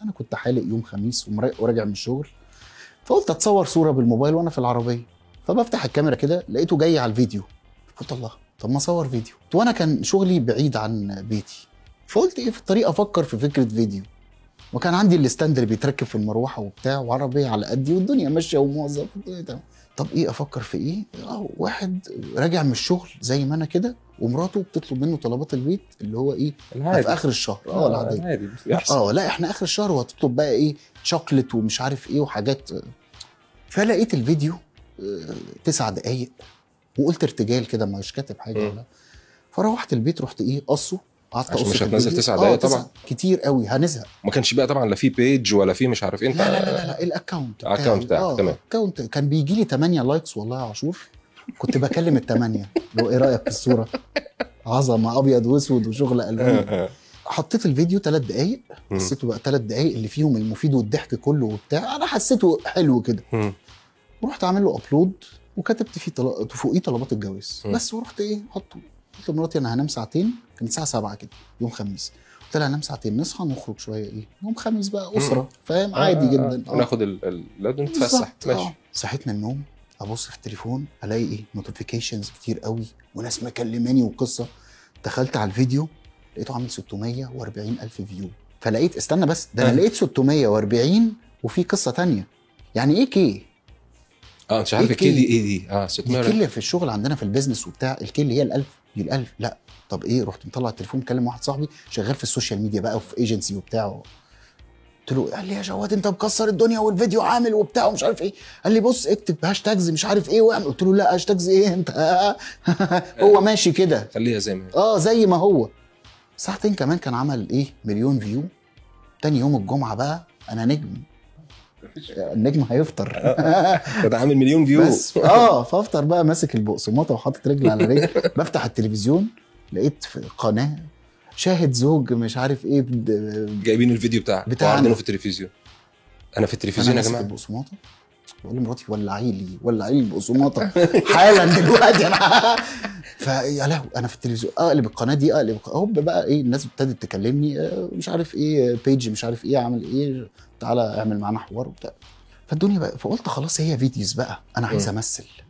انا كنت حالق يوم خميس ومرا- وراجع من الشغل فقلت اتصور صوره بالموبايل وانا في العربيه فبفتح الكاميرا كده لقيته جاي على الفيديو قلت الله طب ما اصور فيديو وانا كان شغلي بعيد عن بيتي فقلت ايه في الطريق افكر في فكره فيديو وكان عندي الستاند اللي بيتركب في المروحه وبتاع وعربيه على قدي والدنيا ماشيه وموظف والدنيا تمام. طب ايه افكر في ايه؟ اه واحد راجع من الشغل زي ما انا كده ومراته بتطلب منه طلبات البيت اللي هو ايه؟ العادي في اخر الشهر اه العاديه العادي يحصل اه لا احنا اخر الشهر وهتطلب بقى ايه شوكليت ومش عارف ايه وحاجات فلقيت الفيديو آه، تسع دقايق وقلت ارتجال كده مش كاتب حاجه مم. ولا فروحت البيت رحت ايه قصه قعدت عشان اقص مش في هتنزل الفيديو. تسع آه، دقايق تسع- طبعا. كتير قوي هنزهق ما كانش بقى طبعا لا في بيج ولا في مش عارف إيه. انت لا لا لا لا, لا الاكونت الأكاونت بتاعك، تمام. الاكونت كان بيجي لي 8 لايكس والله يا عاشور كنت بكلم الثمانيه لو ايه رايك في الصوره عظمه ابيض واسود وشغل الوان حطيت الفيديو ثلاث دقايق مم. حسيته بقى ثلاث دقايق اللي فيهم المفيد والضحك كله وبتاع انا حسيته حلو كده مم. ورحت عامل له ابلود وكتبت فيه طل... فوقيه طلبات الجواز مم. بس ورحت ايه حطه قلت لمراتي انا هنام ساعتين كانت الساعه 7 كده يوم خميس قلت لها هنام ساعتين نصحى نخرج شويه ايه يوم خميس بقى مم. اسره فاهم عادي جدا آه. ناخد ال... ال... لا نتفسح بالظبط، ماشي آه. صحيت من النوم ابص في التليفون الاقي ايه نوتيفيكيشنز كتير قوي وناس مكلماني وقصه دخلت على الفيديو لقيته عامل 640 الف فيو فلقيت استنى بس ده انا آه. لقيت 640 وفي قصه تانية يعني ايه كي اه مش عارف إيه الكي دي كي؟ ايه دي اه 600 الكل في الشغل عندنا في البيزنس وبتاع الكل اللي هي الالف دي الالف لا طب ايه رحت مطلع التليفون مكلم واحد صاحبي شغال في السوشيال ميديا بقى وفي ايجنسي وبتاع قلت له قال لي يا جواد انت مكسر الدنيا والفيديو عامل وبتاع ومش عارف ايه قال لي بص اكتب هاشتاجز مش عارف ايه واعمل قلت له لا هاشتاجز ايه انت هو ماشي كده خليها زي ما هي اه زي ما هو ساعتين كمان كان عمل ايه مليون فيو تاني يوم الجمعه بقى انا نجم النجم هيفطر ده عامل مليون فيو بس اه فافطر بقى ماسك البقسماطه وحاطط رجل على رجل بفتح التلفزيون لقيت في قناه شاهد زوج مش عارف ايه ب- جايبين الفيديو بتاعك بتاعنا. وعارضينه في التلفزيون انا في انا التلفزيون يا ماسك جماعه البقسماطه بقول لمراتي ولعي لي ولعي لي البقسماطه حالا دلوقتي انا فيا لهوي انا في التلفزيون اقلب القناه دي اقلب الق- هوب بقى ايه الناس ابتدت تكلمني آه، مش عارف ايه بيج مش عارف ايه عامل ايه تعالى اعمل معانا حوار وبتاع فالدنيا بقى فقلت خلاص هي فيديوز بقى انا عايز مم. امثل